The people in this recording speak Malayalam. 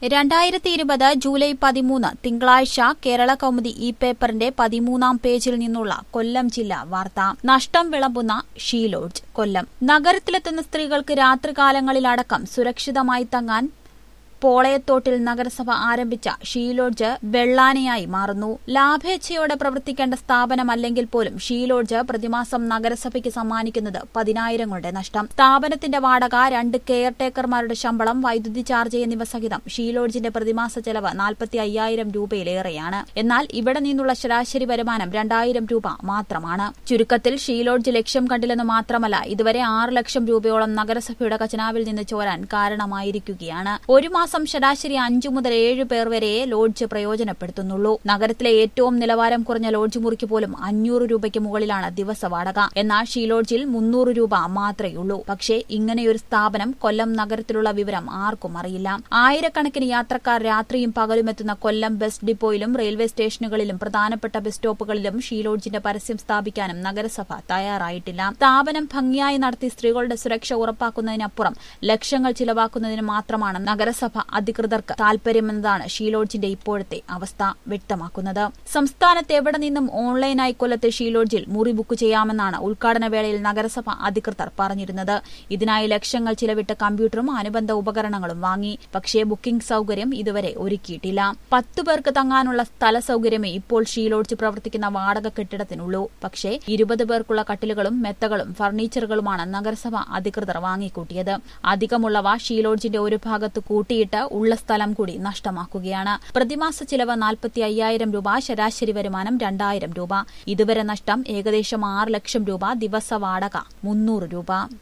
രണ്ടായിരത്തി ഇരുപത് ജൂലൈ പതിമൂന്ന് തിങ്കളാഴ്ച കേരള കൗമുദി ഇ പേപ്പറിന്റെ പതിമൂന്നാം പേജിൽ നിന്നുള്ള കൊല്ലം ജില്ലാ വാർത്ത നഷ്ടം വിളമ്പുന്ന ഷീലോഡ്ജ് കൊല്ലം നഗരത്തിലെത്തുന്ന സ്ത്രീകൾക്ക് രാത്രികാലങ്ങളിലടക്കം സുരക്ഷിതമായി തങ്ങാൻ പോളയത്തോട്ടിൽ നഗരസഭ ആരംഭിച്ച ഷീലോഡ്ജ് വെള്ളാനയായി മാറുന്നു ലാഭേച്ഛയോടെ പ്രവർത്തിക്കേണ്ട സ്ഥാപനമല്ലെങ്കിൽ പോലും ഷീലോഡ്ജ് പ്രതിമാസം നഗരസഭയ്ക്ക് സമ്മാനിക്കുന്നത് പതിനായിരങ്ങളുടെ നഷ്ടം സ്ഥാപനത്തിന്റെ വാടക രണ്ട് കെയർ ടേക്കർമാരുടെ ശമ്പളം വൈദ്യുതി ചാർജ് എന്നിവ സഹിതം ഷീലോഡ്ജിന്റെ പ്രതിമാസ ചെലവ് നാൽപ്പത്തി അയ്യായിരം രൂപയിലേറെയാണ് എന്നാൽ ഇവിടെ നിന്നുള്ള ശരാശരി വരുമാനം രണ്ടായിരം രൂപ മാത്രമാണ് ചുരുക്കത്തിൽ ഷീലോഡ്ജ് ലക്ഷ്യം കണ്ടില്ലെന്ന് മാത്രമല്ല ഇതുവരെ ആറ് ലക്ഷം രൂപയോളം നഗരസഭയുടെ ഖജനാവിൽ നിന്ന് ചോരാൻ കാരണമായിരിക്കുകയാണ് ഒരു മാസം ശരാശരി അഞ്ചു മുതൽ ഏഴ് പേർ വരെയേ ലോഡ്ജ് പ്രയോജനപ്പെടുത്തുന്നുള്ളൂ നഗരത്തിലെ ഏറ്റവും നിലവാരം കുറഞ്ഞ ലോഡ്ജ് മുറിക്ക് പോലും അഞ്ഞൂറ് രൂപയ്ക്ക് മുകളിലാണ് ദിവസ വാടക എന്നാൽ ഷീ ലോഡ്ജിൽ മുന്നൂറ് രൂപ മാത്രമേയുള്ളൂ പക്ഷേ ഇങ്ങനെയൊരു സ്ഥാപനം കൊല്ലം നഗരത്തിലുള്ള വിവരം ആർക്കും അറിയില്ല ആയിരക്കണക്കിന് യാത്രക്കാർ രാത്രിയും പകലും എത്തുന്ന കൊല്ലം ബസ് ഡിപ്പോയിലും റെയിൽവേ സ്റ്റേഷനുകളിലും പ്രധാനപ്പെട്ട ബസ് സ്റ്റോപ്പുകളിലും ഷീ ലോഡ്ജിന്റെ പരസ്യം സ്ഥാപിക്കാനും നഗരസഭ തയ്യാറായിട്ടില്ല സ്ഥാപനം ഭംഗിയായി നടത്തി സ്ത്രീകളുടെ സുരക്ഷ ഉറപ്പാക്കുന്നതിനപ്പുറം ലക്ഷങ്ങൾ ചിലവാക്കുന്നതിന് മാത്രമാണ് നഗരസഭ അധികൃതർക്ക് താൽപര്യമെന്നതാണ് ഷീലോഡ്ജിന്റെ ഇപ്പോഴത്തെ അവസ്ഥ വ്യക്തമാക്കുന്നത് സംസ്ഥാനത്ത് എവിടെ നിന്നും ഓൺലൈനായി കൊല്ലത്തെ ഷീലോഡ്ജിൽ മുറി ബുക്ക് ചെയ്യാമെന്നാണ് ഉദ്ഘാടന വേളയിൽ നഗരസഭ അധികൃതർ പറഞ്ഞിരുന്നത് ഇതിനായി ലക്ഷങ്ങൾ ചിലവിട്ട് കമ്പ്യൂട്ടറും അനുബന്ധ ഉപകരണങ്ങളും വാങ്ങി പക്ഷേ ബുക്കിംഗ് സൌകര്യം ഇതുവരെ ഒരുക്കിയിട്ടില്ല പത്തു പേർക്ക് തങ്ങാനുള്ള സ്ഥല സൌകര്യമേ ഇപ്പോൾ ഷീലോഡ്ജ് പ്രവർത്തിക്കുന്ന വാടക കെട്ടിടത്തിനുള്ളൂ പക്ഷേ ഇരുപത് പേർക്കുള്ള കട്ടിലുകളും മെത്തകളും ഫർണിച്ചറുകളുമാണ് നഗരസഭ അധികൃതർ വാങ്ങിക്കൂട്ടിയത് അധികമുള്ളവ ഷീലോഡ്ജിന്റെ ഒരു ഭാഗത്ത് കൂട്ടിയിട്ട് ഉള്ള സ്ഥലം കൂടി നഷ്ടമാക്കുകയാണ് പ്രതിമാസ ചിലവ് നാൽപ്പത്തി അയ്യായിരം രൂപ ശരാശരി വരുമാനം രണ്ടായിരം രൂപ ഇതുവരെ നഷ്ടം ഏകദേശം ആറ് ലക്ഷം രൂപ ദിവസ വാടക മുന്നൂറ് രൂപ